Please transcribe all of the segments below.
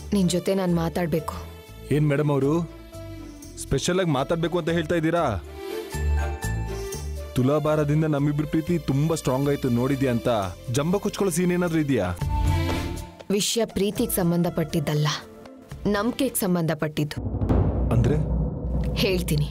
ನಿನ್ ಜೊತೆ ನಾನು ಮಾತಾಡ್ಬೇಕು ಏನ್ ಮೇಡಮ್ ಅವರು ಸ್ಪೆಷಲ್ ಆಗಿ ಮಾತಾಡ್ಬೇಕು ಅಂತ ಹೇಳ್ತಾ ಇದ್ದೀರಾ ತುಲಾಭಾರದಿಂದ ನಮ್ಮಿಬ್ರ ಪ್ರೀತಿ ತುಂಬಾ ಸ್ಟ್ರಾಂಗ್ ಆಯ್ತು ನೋಡಿದ್ಯಾ ಅಂತ ಜಂಬ ಕುಚ್ಕೊಳ್ಳೋ ಸೀನ್ ಏನಾದ್ರೂ ಇದೆಯಾ ವಿಷಯ ಪ್ರೀತಿಗೆ ಸಂಬಂಧಪಟ್ಟಿದ್ದಲ್ಲ ನಂಬಿಕೆಗೆ ಸಂಬಂಧಪಟ್ಟಿದ್ದು ಅಂದ್ರೆ ಹೇಳ್ತೀನಿ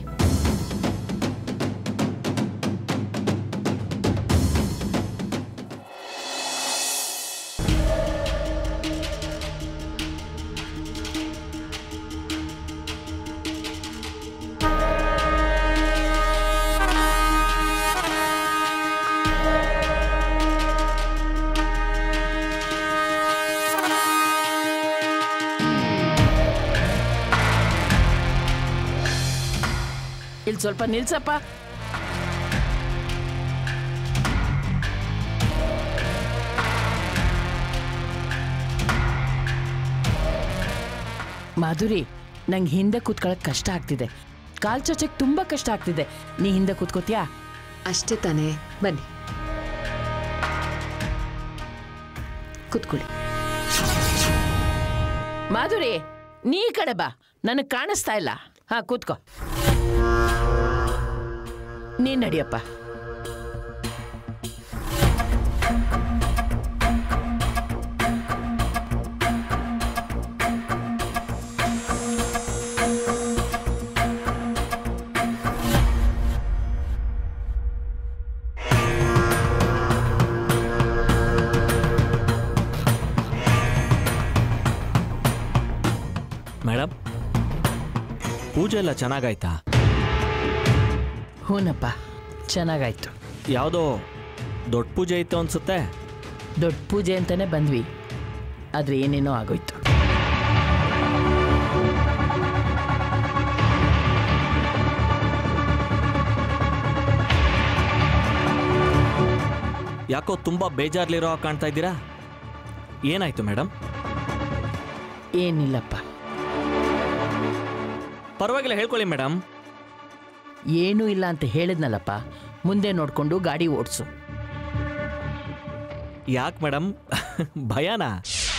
ಇಲ್ಲಿ ಸ್ವಲ್ಪ ನಿಲ್ಸಪ್ಪ ಮಾಧುರಿ ನಂಗೆ ಹಿಂದೆ ಕೂತ್ಕೊಳ್ಳೋಕೆ ಕಷ್ಟ ಆಗ್ತಿದೆ ಕಾಲ್ ಚೊಚ್ಚಕ್ಕೆ ತುಂಬಾ ಕಷ್ಟ ಆಗ್ತಿದೆ ನೀ ಹಿಂದೆ ಕೂತ್ಕೋತೀಯಾ ಅಷ್ಟೇ ತಾನೇ ಬನ್ನಿ ಕುತ್ಕೊಳ್ಳಿ ಮಾಧುರಿ ನೀ ಈ ಕಡೆ ಬಾ ನನಗೆ ಕಾಣಿಸ್ತಾ ಇಲ್ಲ ಹಾ ಕೂತ್ಕೋ ನೀನ್ ನಡಿಯಪ್ಪ ಮೇಡಮ್ ಪೂಜೆ ಎಲ್ಲ ಚೆನ್ನಾಗಾಯ್ತಾ ಹೂನಪ್ಪ ಚೆನ್ನಾಗಾಯ್ತು ಯಾವುದೋ ದೊಡ್ಡ ಪೂಜೆ ಇತ್ತು ಅನ್ಸುತ್ತೆ ದೊಡ್ಡ ಪೂಜೆ ಅಂತಾನೆ ಬಂದ್ವಿ ಆದ್ರೆ ಏನೇನೋ ಆಗೋಯ್ತು ಯಾಕೋ ತುಂಬ ಬೇಜಾರ್ಲಿರೋ ಹಾಗ್ ಕಾಣ್ತಾ ಇದ್ದೀರಾ ಏನಾಯ್ತು ಮೇಡಮ್ ಏನಿಲ್ಲಪ್ಪ ಪರವಾಗಿಲ್ಲ ಹೇಳ್ಕೊಳ್ಳಿ ಮೇಡಮ್ ಏನೂ ಇಲ್ಲ ಅಂತ ಹೇಳಿದ್ನಲ್ಲಪ್ಪ ಮುಂದೆ ನೋಡ್ಕೊಂಡು ಗಾಡಿ ಓಡಿಸು ಯಾಕೆ ಮೇಡಮ್ ಭಯನಾ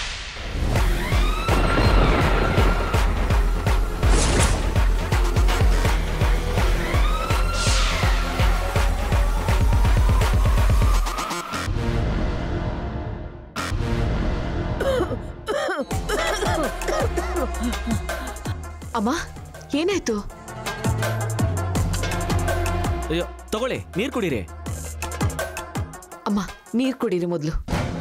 ಅಮ್ಮ ಏನಾಯ್ತು ಅಯ್ಯೋ ತಗೊಳ್ಳಿ ನೀರು ಕುಡೀರಿ ಅಮ್ಮ ನೀರ್ ಕುಡೀರಿ ಮೊದಲು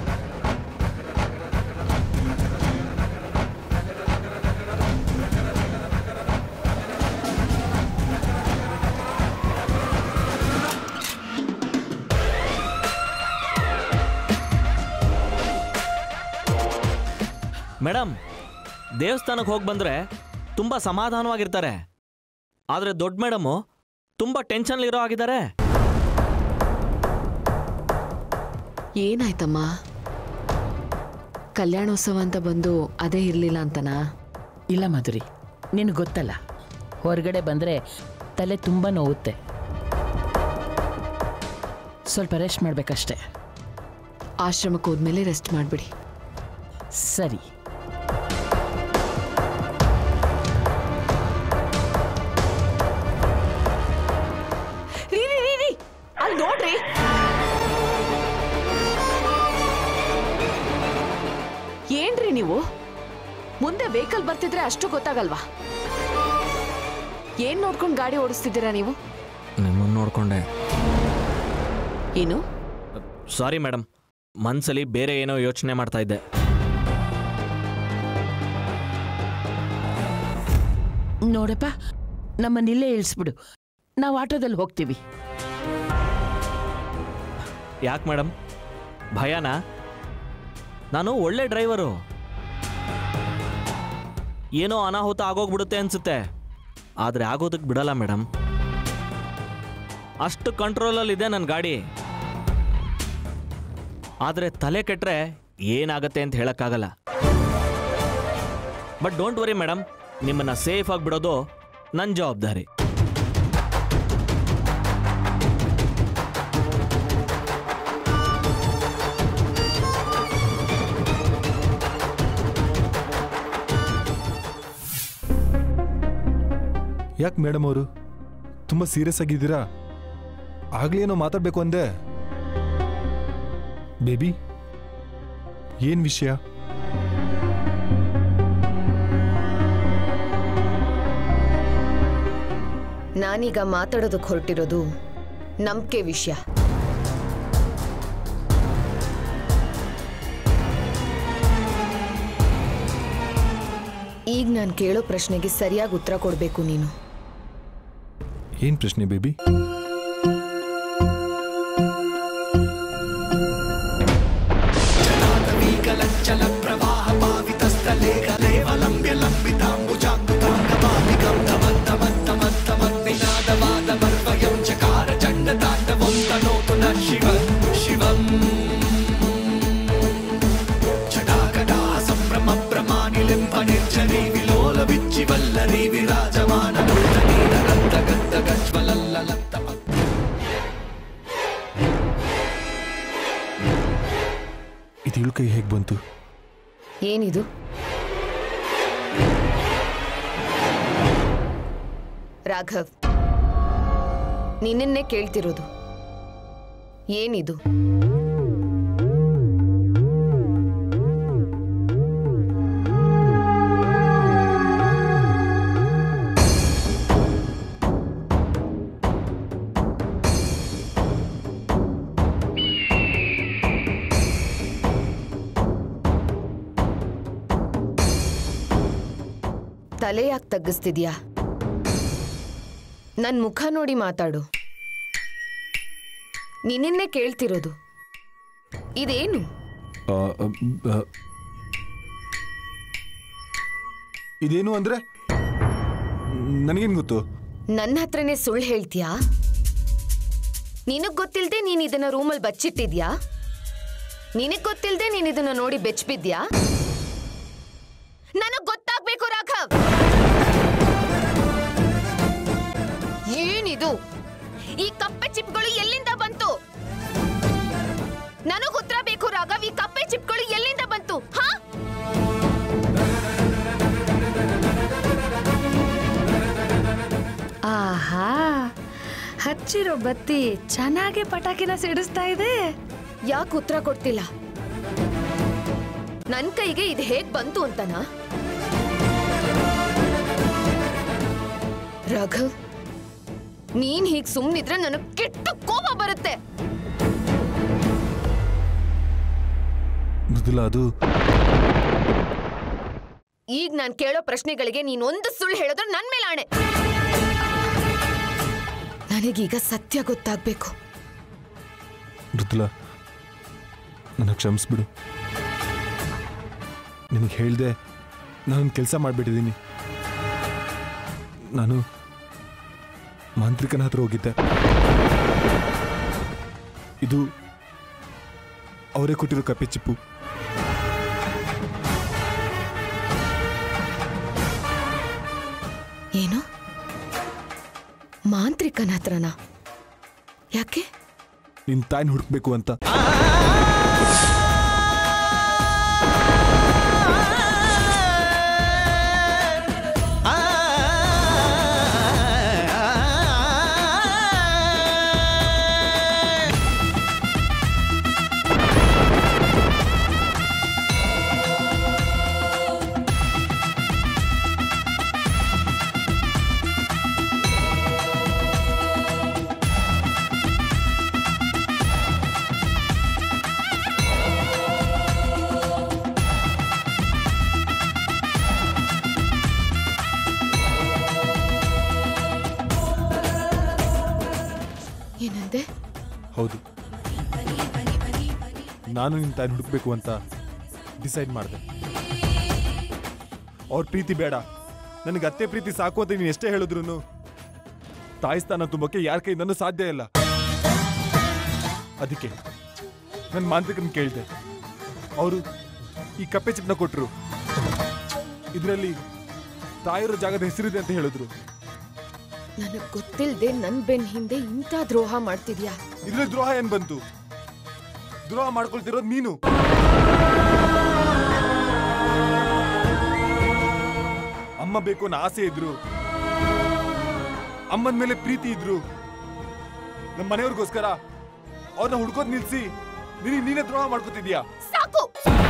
ಮೇಡಮ್ ದೇವಸ್ಥಾನಕ್ಕೆ ಹೋಗಿ ಬಂದರೆ ತುಂಬ ಸಮಾಧಾನವಾಗಿರ್ತಾರೆ ಆದರೆ ದೊಡ್ಡ ಮೇಡಮು ತುಂಬ ಟೆನ್ಷನ್ಲಿರೋ ಆಗಿದ್ದಾರೆ ಏನಾಯ್ತಮ್ಮ ಕಲ್ಯಾಣೋತ್ಸವ ಅಂತ ಬಂದು ಅದೇ ಇರ್ಲಿಲ್ಲ ಅಂತನಾ ಇಲ್ಲ ಮಾಧುರಿ ನಿನಗೆ ಗೊತ್ತಲ್ಲ ಹೊರಗಡೆ ಬಂದರೆ ತಲೆ ತುಂಬ ನೋವುತ್ತೆ ಸ್ವಲ್ಪ ರೆಸ್ಟ್ ಮಾಡಬೇಕಷ್ಟೆ ಆಶ್ರಮಕ್ಕೆ ಹೋದ್ಮೇಲೆ ರೆಸ್ಟ್ ಮಾಡ್ಬಿಡಿ ಸರಿ ರೀ ರೀ ರೀ ರೀ ಅಲ್ಲಿ ನೋಡ್ರಿ ಏನ್ರಿ ನೀವು ಮುಂದೆ ವೆಹಿಕಲ್ ಬರ್ತಿದ್ರೆ ಅಷ್ಟು ಗೊತ್ತಾಗಲ್ವಾ ಏನ್ ನೋಡ್ಕೊಂಡು ಗಾಡಿ ಓಡಿಸ್ತಿದ್ದೀರಾ ನೀವು ನಿಮ್ಮನ್ನು ನೋಡಿಕೊಂಡೆ ಏನು ಸಾರಿ ಮೇಡಮ್ ಮನ್ಸಲ್ಲಿ ಬೇರೆ ಏನೋ ಯೋಚನೆ ಮಾಡ್ತಾ ಇದ್ದೆ ನೋಡಪ್ಪ ನಮ್ಮನ್ನಿಲ್ಲೇ ಇಳಿಸ್ಬಿಡು ನಾವು ಆಟೋದಲ್ಲಿ ಹೋಗ್ತೀವಿ ಯಾಕೆ ಮೇಡಮ್ ಭಯನಾ ನಾನು ಒಳ್ಳೆ ಡ್ರೈವರು ಏನೋ ಅನಾಹುತ ಆಗೋಗ್ಬಿಡುತ್ತೆ ಅನ್ಸುತ್ತೆ ಆದರೆ ಆಗೋದಕ್ಕೆ ಬಿಡಲ್ಲ ಮೇಡಮ್ ಅಷ್ಟು ಕಂಟ್ರೋಲಲ್ಲಿದೆ ನನ್ನ ಗಾಡಿ ಆದರೆ ತಲೆ ಕೆಟ್ಟರೆ ಏನಾಗತ್ತೆ ಅಂತ ಹೇಳೋಕ್ಕಾಗಲ್ಲ ಬಟ್ ಡೋಂಟ್ ವರಿ ಮೇಡಮ್ ನಿಮ್ಮನ್ನು ಸೇಫ್ ಆಗಿ ಬಿಡೋದು ನನ್ನ ಜವಾಬ್ದಾರಿ ಯಾಕೆ ಮೇಡಮ್ ಅವರು ತುಂಬ ಸೀರಿಯಸ್ ಆಗಿದ್ದೀರಾ ಆಗ್ಲೇ ಏನೋ ಮಾತಾಡಬೇಕು ಅಂದೆ ಬೇಬಿ ಏನ್ ವಿಷಯ ನಾನೀಗ ಮಾತಾಡೋದಕ್ಕೆ ಹೊರಟಿರೋದು ನಂಬಿಕೆ ವಿಷಯ ಈಗ ನಾನು ಕೇಳೋ ಪ್ರಶ್ನೆಗೆ ಸರಿಯಾಗಿ ಉತ್ತರ ಕೊಡಬೇಕು ನೀನು ಏನ್ ಪ್ರಶ್ನೆ ಬೇಬಿ ಇದು ಇಳು ಕೈ ಹೇಗೆ ಬಂತು ಏನಿದು ರಾಘವ್ ನಿನ್ನನ್ನೇ ಕೇಳ್ತಿರೋದು ಏನಿದು ತಲೆ ಯಾಕೆ ತಗ್ಗಿಸ್ತಿದ್ಯಾ ನನ್ ಮುಖ ನೋಡಿ ಮಾತಾಡು ನಿನ್ನೆ ಕೇಳ್ತಿರೋದು ಇದೇನು ಆ, ಆ, ಆ. ಇದೇನು ಅಂದ್ರೆ ನನಗೇನು ಗೊತ್ತು ನನ್ನ ಹತ್ರನೇ ಸುಳ್ಳು ಹೇಳ್ತೀಯಾ ನಿನಗ್ ಗೊತ್ತಿಲ್ದೆ ನೀನ್ ಇದನ್ನ ರೂಮಲ್ಲಿ ಬಚ್ಚಿಟ್ಟಿದ್ಯಾ ನಿನಗ್ ಗೊತ್ತಿಲ್ದೆ ನೀನ್ ಇದನ್ನ ನೋಡಿ ಬೆಚ್ಬಿದ್ಯಾ ನನಗ್ ಗೊತ್ತಾಗ್ಬೇಕು ರಾಘವ್ ಏನಿದು ಈ ಕಪ್ಪೆ ಚಿಪ್ಗಳು ಎಲ್ಲಿಂದ ಬಂತು ನನಗ್ ಉತ್ತರ ಬೇಕು ರಾಘವ್ ಈ ಕಪ್ಪೆ ಚಿಪ್ಗಳು ಎಲ್ಲಿಂದ ಬಂತು ಹಾ ಆಹಾ ಹಚ್ಚಿರೋ ಬತ್ತಿ ಚೆನ್ನಾಗಿ ಪಟಾಕಿನ ಸಿಡಿಸ್ತಾ ಇದೆ ಯಾಕೆ ಉತ್ತರ ಕೊಡ್ತಿಲ್ಲ ನನ್ ಕೈಗೆ ಇದು ಹೇಗ್ ಬಂತು ಅಂತನಾ ರಘವ್ ನೀನ್ ಹೀಗ್ ಸುಮ್ನಿದ್ರೆ ನನಗ್ ಕೆಟ್ಟ ಕೋಪ ಬರುತ್ತೆ ಮೃದುಲ ಅದು ಈಗ ನಾನ್ ಕೇಳೋ ಪ್ರಶ್ನೆಗಳಿಗೆ ನೀನ್ ಒಂದು ಸುಳ್ಳು ಹೇಳಿದ್ರೆ ನನ್ ಮೇಲೆ ಆಣೆ ನನಗೀಗ ಸತ್ಯ ಗೊತ್ತಾಗ್ಬೇಕು ಮೃದುಲ ನನ್ನ ಕ್ಷಮಿಸ್ಬಿಡು ನಿನಗೆ ಹೇಳ್ದೆ ನಾನೊಂದು ಕೆಲಸ ಮಾಡಿಬಿಟ್ಟಿದ್ದೀನಿ ನಾನು ಮಾಂತ್ರಿಕನ ಹತ್ರ ಹೋಗಿದ್ದೆ ಇದು ಅವರೇ ಕೊಟ್ಟಿರೋ ಕಪ್ಪೆ ಚಿಪ್ಪು ಏನು ಮಾಂತ್ರಿಕನ ಹತ್ರನಾ ಯಾಕೆ ನಿನ್ನ ತಾಯಿನ ಹುಡುಕ್ಬೇಕು ಅಂತ ಏನಂದೆ ಹೌದು ನಾನು ನಿನ್ನ ತಾಯಿನ ಹುಡುಕ್ಬೇಕು ಅಂತ ಡಿಸೈಡ್ ಮಾಡಿದೆ ಅವ್ರ ಪ್ರೀತಿ ಬೇಡ ನನಗೆ ಅತ್ತೆ ಪ್ರೀತಿ ಸಾಕು ಅಂತ ನೀನು ಎಷ್ಟೇ ಹೇಳಿದ್ರು ತಾಯಿ ಸ್ಥಾನ ತುಂಬಕ್ಕೆ ಯಾರ ಕೈಯಿಂದನೂ ಸಾಧ್ಯ ಇಲ್ಲ ಅದಕ್ಕೆ ನನ್ನ ಮಾಂತ್ರಿಕನ ಕೇಳಿದೆ ಅವರು ಈ ಕಪ್ಪೆ ಚಿಪ್ನ ಕೊಟ್ಟರು ಇದರಲ್ಲಿ ತಾಯಿರೋ ಜಾಗದ ಹೆಸರಿದೆ ಅಂತ ಹೇಳಿದ್ರು ನನಗ್ ಗೊತ್ತಿಲ್ದೆ ನನ್ ಬೆನ್ ಹಿಂದೆ ಇಂಥ ದ್ರೋಹ ಮಾಡ್ತಿದ್ಯಾ ಇದ್ರಲ್ಲಿ ದ್ರೋಹ ಏನ್ ಬಂತು ದ್ರೋಹ ಮಾಡ್ಕೊಳ್ತಿರೋದು ನೀನು ಅಮ್ಮ ಬೇಕು ಅನ್ನೋ ಆಸೆ ಇದ್ರು ಅಮ್ಮನ ಮೇಲೆ ಪ್ರೀತಿ ಇದ್ರು ನಮ್ಮ ಮನೆಯವ್ರಿಗೋಸ್ಕರ ಅವ್ರನ್ನ ಹುಡ್ಕೋದ್ ನಿಲ್ಸಿ ನಿನಗೆ ನೀನೇ ದ್ರೋಹ ಮಾಡ್ಕೋತಿದ್ಯಾ ಸಾಕು